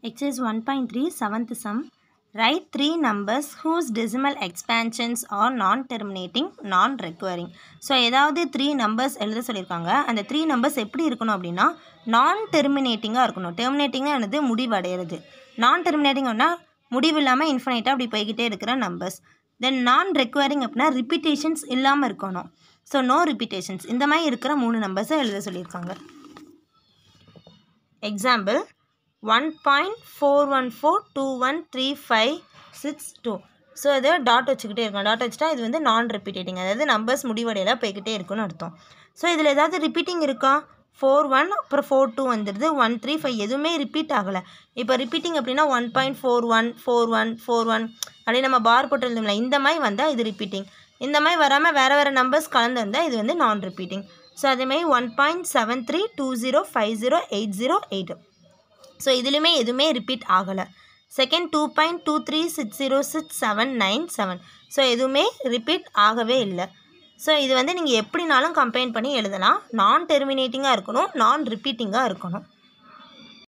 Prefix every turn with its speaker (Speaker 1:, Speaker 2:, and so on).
Speaker 1: Exercise 1.3 seventh sum. Write three numbers whose decimal expansions are non-terminating, non-recurring. So ஏதாவது three numbers எழுத சொல்லியிருக்காங்க அந்த three numbers எப்படி இருக்கணும் அப்படின்னா நான் டெர்மினேட்டிங்காக இருக்கணும் டெர்மினேட்டிங்காக என்னது முடிவடைகிறது நான் டெர்மினேட்டிங்னா முடிவு இல்லாமல் இன்ஃபினைட்டாக அப்படி போய்கிட்டே இருக்கிற நம்பர்ஸ் தென் நான் ரெக்வயரிங் அப்படின்னா ரிப்பீட்டேஷன்ஸ் இல்லாமல் இருக்கணும் ஸோ நோ ரிப்பீட்டேஷன்ஸ் இந்த மாதிரி இருக்கிற மூணு நம்பர்ஸை எழுத சொல்லியிருக்காங்க example one point four one four two one three five six two so இது டாட் வச்சுக்கிட்டே இருக்கணும் டாட் வச்சுட்டா இது வந்து நான் ரிப்பீட்டேட்டிங் அதாவது நம்பர்ஸ் முடிவடையில் போய்கிட்டே இருக்குன்னு அர்த்தம் ஸோ இதில் ஏதாவது ரிப்பீட்டிங் இருக்கா ஃபோர் ஒன் அப்புறம் ஃபோர் டூ வந்துடுது ஒன் த்ரீ ஃபைவ் எதுவுமே ரிப்பீட் ஆகலை இப்போ ரிப்பீட்டிங் அப்படின்னா one point four one four one four one அப்படியே நம்ம பார் போட்டு எழுதும்ல இந்த மாதிரி வந்தால் இது ரிப்பீட்டிங் இந்த மாதிரி வராமல் வேறு வேறு நம்பர்ஸ் கலந்து வந்தால் இது வந்து நான் ரிப்பீட்டிங் ஸோ அதேமாதிரி one point seven three two zero five zero eight zero eight so இதுலேயுமே எதுவுமே ரிப்பீட் ஆகலை second two point two three six zero six seven nine seven so எதுவுமே ரிப்பீட் ஆகவே இல்லை ஸோ இது வந்து நீங்கள் எப்படினாலும் கம்பைன் பண்ணி எழுதலாம் நான் டெர்மினேட்டிங்காக இருக்கணும் நான் ரிப்பீட்டிங்காக இருக்கணும்